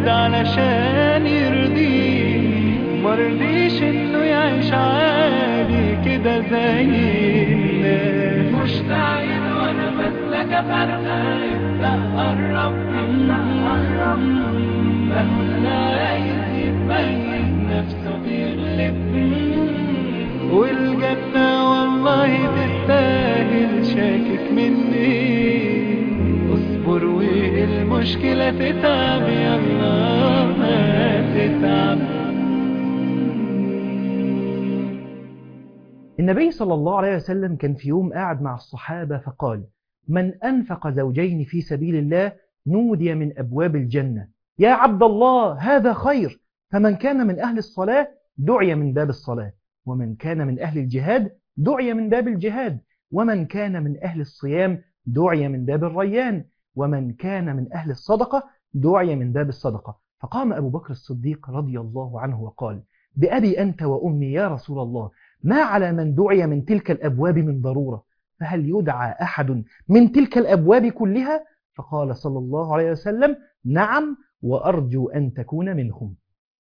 جاهد علشان يرضيه مرضيش انه يعيش عادي كده زي الناس مشتاق وانا مثلك فرقة يبدأ قرب يبدأ قرب بقول عايز يبين نفسه بيغلب والجنة والله تستاهل شاكك مني اصبر والمشكلة تتعب يلا ما تتعب النبي صلى الله عليه وسلم كان في يوم قاعد مع الصحابة فقال من أنفق زوجين في سبيل الله نودي من أبواب الجنة يا عبد الله هذا خير فمن كان من أهل الصلاة دعي من باب الصلاة ومن كان من أهل الجهاد دعي من باب الجهاد ومن كان من أهل الصيام دعي من باب الريان ومن كان من أهل الصدقة دعي من باب الصدقة فقام أبو بكر الصديق رضي الله عنه وقال بأبي أنت وأمي يا رسول الله ما على من دعي من تلك الأبواب من ضرورة فهل يدعى أحد من تلك الأبواب كلها فقال صلى الله عليه وسلم نعم وأرجو أن تكون منهم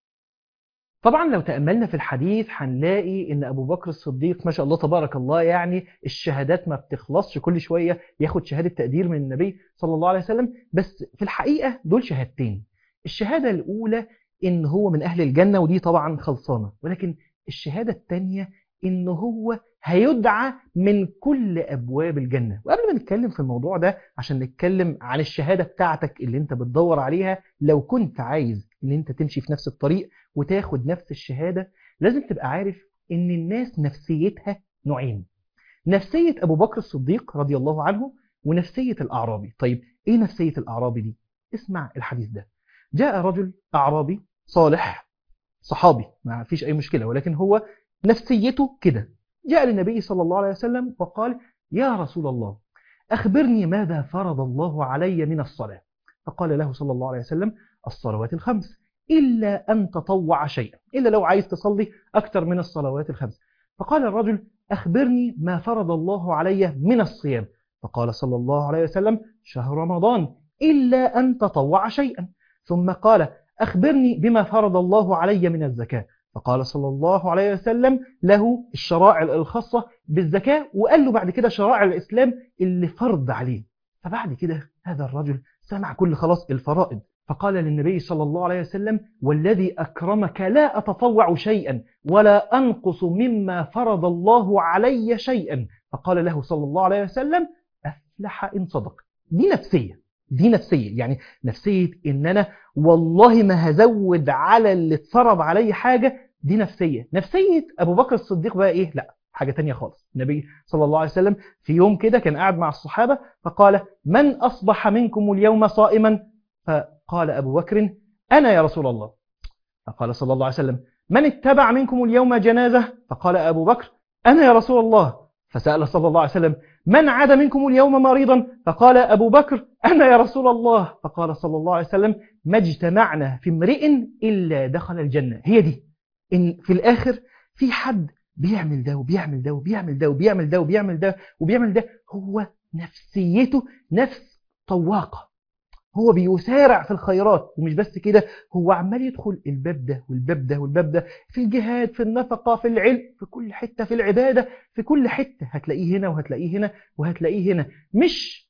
طبعا لو تأملنا في الحديث هنلاقي ان ابو بكر الصديق ما شاء الله تبارك الله يعني الشهادات ما بتخلصش كل شوية ياخد شهادة تقدير من النبي صلى الله عليه وسلم بس في الحقيقة دول شهادتين الشهادة الاولى ان هو من اهل الجنة ودي طبعا خلصانة ولكن الشهادة الثانية ان هو هيدعى من كل ابواب الجنة وقبل ما نتكلم في الموضوع ده عشان نتكلم عن الشهادة بتاعتك اللي انت بتدور عليها لو كنت عايز ان انت تمشي في نفس الطريق وتاخد نفس الشهادة لازم تبقى عارف ان الناس نفسيتها نوعين نفسية ابو بكر الصديق رضي الله عنه ونفسية الاعرابي طيب ايه نفسية الاعرابي دي اسمع الحديث ده جاء رجل اعرابي صالح صحابي ما فيش اي مشكلة ولكن هو نفسيته كده جاء للنبي صلى الله عليه وسلم وقال يا رسول الله أخبرني ماذا فرض الله علي من الصلاة فقال له صلى الله عليه وسلم الصلوات الخمس إلا أن تطوع شيئا إلا لو عايز تصلي أكثر من الصلوات الخمس فقال الرجل أخبرني ما فرض الله علي من الصيام فقال صلى الله عليه وسلم شهر رمضان إلا أن تطوع شيئا ثم قال أخبرني بما فرض الله علي من الزكاة فقال صلى الله عليه وسلم له الشرائع الخاصة بالزكاة وقال له بعد كده شرائع الإسلام اللي فرض عليه فبعد كده هذا الرجل سمع كل خلاص الفرائض فقال للنبي صلى الله عليه وسلم والذي أكرمك لا أتطوع شيئا ولا أنقص مما فرض الله علي شيئا فقال له صلى الله عليه وسلم أفلح إن صدق دي نفسية دي نفسية يعني نفسية إن أنا والله ما هزود على اللي اتفرض علي حاجة دي نفسية نفسية أبو بكر الصديق بقى إيه لا حاجة تانية خالص النبي صلى الله عليه وسلم في يوم كده كان قاعد مع الصحابة فقال من أصبح منكم اليوم صائما فقال أبو بكر أنا يا رسول الله فقال صلى الله عليه وسلم من اتبع منكم اليوم جنازة فقال أبو بكر أنا يا رسول الله فسأل صلى الله عليه وسلم من عاد منكم اليوم مريضا فقال أبو بكر أنا يا رسول الله فقال صلى الله عليه وسلم ما اجتمعنا في امرئ إلا دخل الجنة هي دي إن في الآخر في حد بيعمل ده وبيعمل ده وبيعمل ده وبيعمل ده وبيعمل ده وبيعمل ده هو نفسيته نفس طواقة هو بيسارع في الخيرات ومش بس كده هو عمال يدخل الباب ده والباب ده والباب ده في الجهاد في النفقة في العلم في كل حتة في العبادة في كل حتة هتلاقيه هنا وهتلاقيه هنا وهتلاقيه هنا مش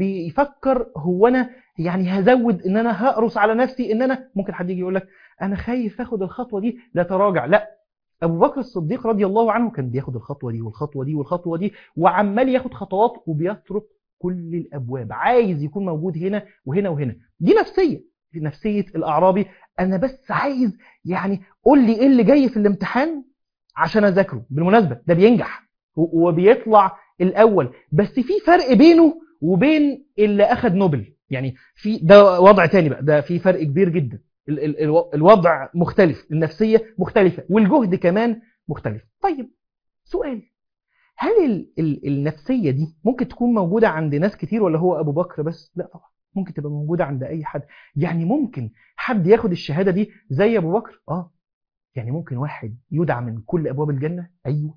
بيفكر هو أنا يعني هزود ان انا هقرص على نفسي ان انا ممكن حد يجي يقول لك انا خايف اخد الخطوة دي لا تراجع لا ابو بكر الصديق رضي الله عنه كان بياخد الخطوة دي والخطوة دي والخطوة دي وعمال ياخد خطوات وبيطرق كل الابواب عايز يكون موجود هنا وهنا وهنا دي نفسية نفسية الاعرابي انا بس عايز يعني قول لي ايه اللي جاي في الامتحان عشان اذاكره بالمناسبة ده بينجح وبيطلع الاول بس في فرق بينه وبين اللي اخد نوبل يعني في ده وضع تاني بقى ده في فرق كبير جدا ال ال الوضع مختلف النفسية مختلفة والجهد كمان مختلف طيب سؤال هل ال ال النفسية دي ممكن تكون موجودة عند ناس كتير ولا هو أبو بكر بس لا طبعا ممكن تبقى موجودة عند أي حد يعني ممكن حد ياخد الشهادة دي زي أبو بكر آه يعني ممكن واحد يدعى من كل أبواب الجنة أيوه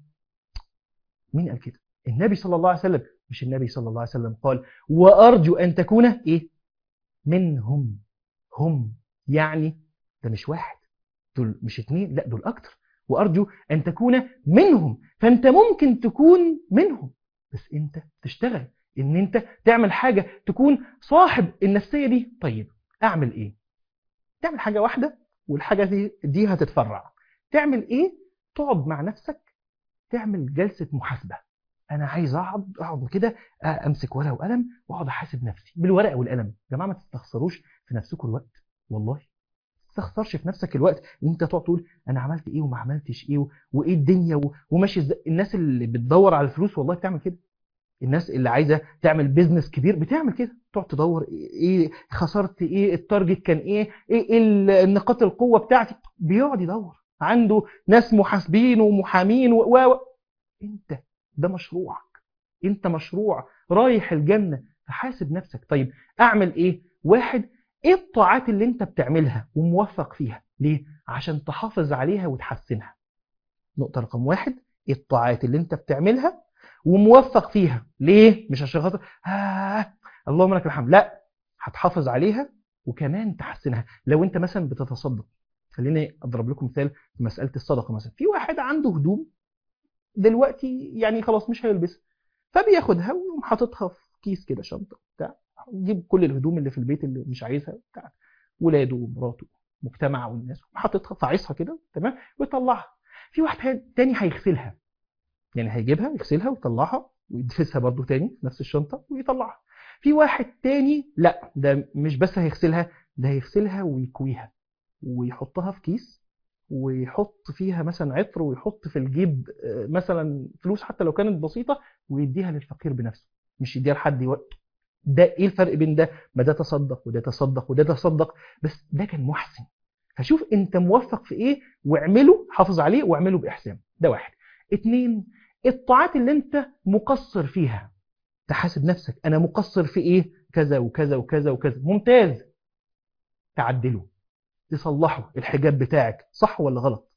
مين قال كده النبي صلى الله عليه وسلم مش النبي صلى الله عليه وسلم قال وأرجو أن تكون إيه منهم هم يعني ده مش واحد دول مش اتنين لا دول اكتر وارجو ان تكون منهم فانت ممكن تكون منهم بس انت تشتغل ان انت تعمل حاجه تكون صاحب النفسيه دي طيب اعمل ايه تعمل حاجه واحده والحاجه دي دي هتتفرع تعمل ايه تقعد مع نفسك تعمل جلسه محاسبه انا عايز اقعد اقعد كده امسك ورقه وقلم واقعد احاسب نفسي بالورقه والقلم يا جماعه ما تستخسروش في نفسكم الوقت والله ما تستخسرش في نفسك الوقت ان انت تقعد تقول انا عملت ايه وما عملتش ايه و... وايه الدنيا و... وماشي ازاي الناس اللي بتدور على الفلوس والله بتعمل كده الناس اللي عايزه تعمل بيزنس كبير بتعمل كده تقعد تدور ايه خسرت ايه التارجت كان ايه ايه, إيه نقاط القوه بتاعتي بيقعد يدور عنده ناس محاسبين ومحامين و... و... انت ده مشروعك انت مشروع رايح الجنه فحاسب نفسك طيب اعمل ايه واحد ايه الطاعات اللي انت بتعملها وموفق فيها ليه عشان تحافظ عليها وتحسنها نقطه رقم واحد ايه الطاعات اللي انت بتعملها وموفق فيها ليه مش عشان خاطر آه اللهم لك الحمد لا هتحافظ عليها وكمان تحسنها لو انت مثلا بتتصدق خليني اضرب لكم مثال في مساله الصدقه مثلا في واحد عنده هدوم دلوقتي يعني خلاص مش هيلبسها فبياخدها ويقوم حاططها في كيس كده شنطه بتاع يجيب كل الهدوم اللي في البيت اللي مش عايزها بتاع ولاده ومراته مجتمع والناس حاططها فاعصها كده تمام ويطلعها في واحد تاني هيغسلها يعني هيجيبها يغسلها ويطلعها ويدفسها برضو تاني في نفس الشنطه ويطلعها في واحد تاني لا ده مش بس هيغسلها ده هيغسلها ويكويها ويحطها في كيس ويحط فيها مثلا عطر ويحط في الجيب مثلا فلوس حتى لو كانت بسيطة ويديها للفقير بنفسه مش يديها لحد وقت ده ايه الفرق بين ده ما ده تصدق وده تصدق وده تصدق بس ده كان محسن فشوف انت موفق في ايه واعمله حافظ عليه واعمله باحسان ده واحد اتنين الطاعات اللي انت مقصر فيها تحاسب نفسك انا مقصر في ايه كذا وكذا وكذا وكذا ممتاز تعدله تصلحه الحجاب بتاعك صح ولا غلط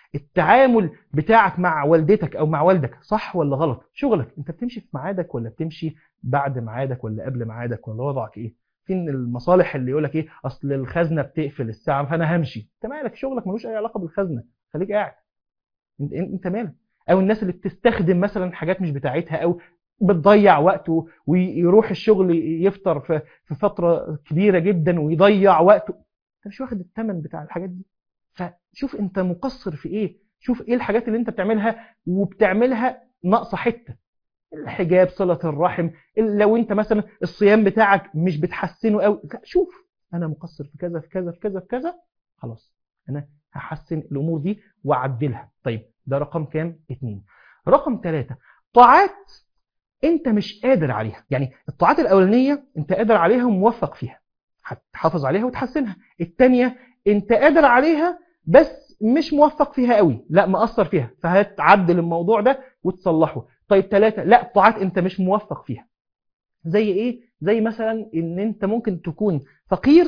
التعامل بتاعك مع والدتك او مع والدك صح ولا غلط شغلك انت بتمشي في ميعادك ولا بتمشي بعد ميعادك ولا قبل ميعادك ولا وضعك ايه فين المصالح اللي يقول لك ايه اصل الخزنه بتقفل الساعه فانا همشي انت مالك شغلك ملوش اي علاقه بالخزنه خليك قاعد انت, انت مالك او الناس اللي بتستخدم مثلا حاجات مش بتاعتها او بتضيع وقته ويروح الشغل يفطر في فتره كبيره جدا ويضيع وقته انت مش واخد الثمن بتاع الحاجات دي فشوف انت مقصر في ايه شوف ايه الحاجات اللي انت بتعملها وبتعملها ناقصه حته الحجاب صله الرحم لو انت مثلا الصيام بتاعك مش بتحسنه قوي شوف انا مقصر في كذا في كذا في كذا في كذا خلاص انا هحسن الامور دي واعدلها طيب ده رقم كام اتنين رقم ثلاثة طاعات انت مش قادر عليها يعني الطاعات الاولانيه انت قادر عليها وموفق فيها هتحافظ عليها وتحسنها الثانيه انت قادر عليها بس مش موفق فيها قوي لا مقصر فيها فهتعدل الموضوع ده وتصلحه طيب ثلاثة لا طاعات انت مش موفق فيها زي ايه زي مثلا ان انت ممكن تكون فقير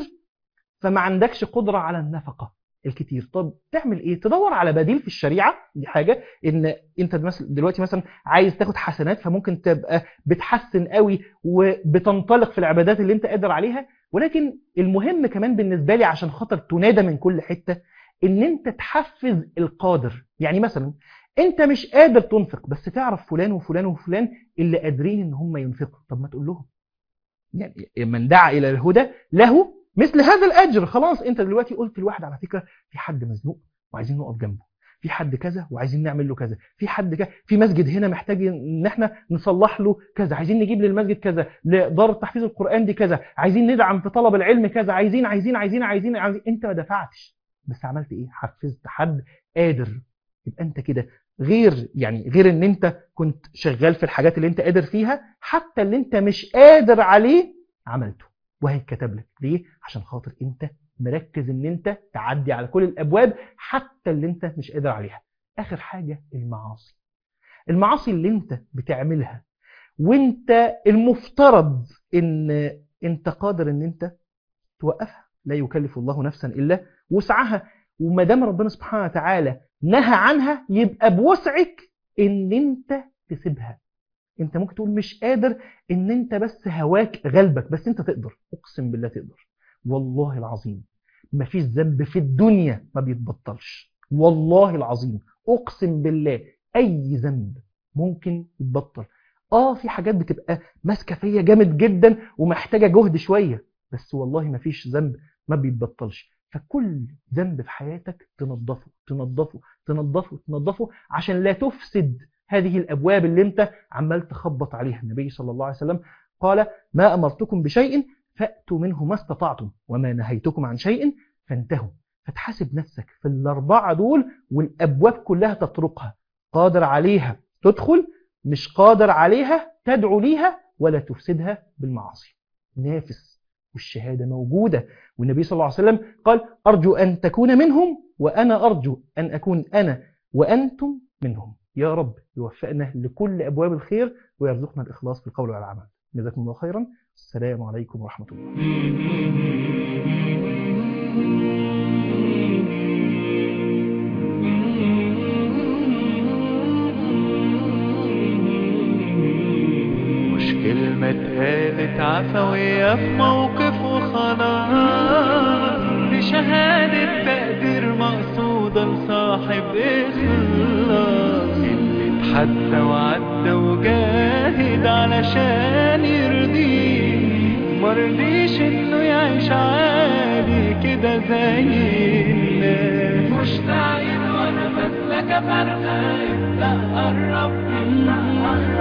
فما عندكش قدرة على النفقة الكتير طب تعمل ايه تدور على بديل في الشريعة دي حاجة ان انت دلوقتي مثلا عايز تاخد حسنات فممكن تبقى بتحسن قوي وبتنطلق في العبادات اللي انت قادر عليها ولكن المهم كمان بالنسبة لي عشان خاطر تنادى من كل حتة ان انت تحفز القادر يعني مثلا انت مش قادر تنفق بس تعرف فلان وفلان وفلان اللي قادرين ان هم ينفقوا طب ما تقول لهم يعني من دعا الى الهدى له مثل هذا الاجر خلاص انت دلوقتي قلت لواحد على فكره في حد مزنوق وعايزين نقف جنبه في حد كذا وعايزين نعمل له كذا في حد كذا في مسجد هنا محتاج ان احنا نصلح له كذا عايزين نجيب للمسجد كذا لدار تحفيظ القران دي كذا عايزين ندعم في طلب العلم كذا عايزين عايزين عايزين عايزين, عايزين. انت ما دفعتش بس عملت ايه حفزت حد قادر يبقى انت كده غير يعني غير ان انت كنت شغال في الحاجات اللي انت قادر فيها حتى اللي انت مش قادر عليه عملته وهيتكتب لك ليه عشان خاطر انت مركز ان انت تعدي على كل الابواب حتى اللي انت مش قادر عليها اخر حاجه المعاصي المعاصي اللي انت بتعملها وانت المفترض ان انت قادر ان انت توقفها لا يكلف الله نفسا الا وسعها وما دام ربنا سبحانه وتعالى نهى عنها يبقى بوسعك ان انت تسيبها انت ممكن تقول مش قادر ان انت بس هواك غلبك بس انت تقدر اقسم بالله تقدر والله العظيم مفيش ذنب في الدنيا ما بيتبطلش والله العظيم اقسم بالله اي ذنب ممكن يتبطل اه في حاجات بتبقى ماسكه فيا جامد جدا ومحتاجه جهد شويه بس والله ما فيش ذنب ما بيتبطلش فكل ذنب في حياتك تنظفه تنظفه تنظفه تنظفه عشان لا تفسد هذه الابواب اللي انت عمال تخبط عليها النبي صلى الله عليه وسلم قال ما امرتكم بشيء فاتوا منه ما استطعتم وما نهيتكم عن شيء فانتهوا فتحاسب نفسك في الاربعه دول والابواب كلها تطرقها قادر عليها تدخل مش قادر عليها تدعو ليها ولا تفسدها بالمعاصي نافس والشهادة موجودة والنبي صلى الله عليه وسلم قال أرجو أن تكون منهم وأنا أرجو أن أكون أنا وأنتم منهم يا رب يوفقنا لكل أبواب الخير ويرزقنا الإخلاص في القول والعمل جزاكم الله خيرا السلام عليكم ورحمة الله مش كلمة اتقالت عفوية في موقف وخلاص دي شهادة تقدير مقصودة لصاحب إخلاص اللي اتحدى وعدى وجاهد علشان يرضيه مرضيش انه يعيش عادي كده زي الناس مشتاق وانا بسلك فرقة ابدأ قرب ابدأ قرب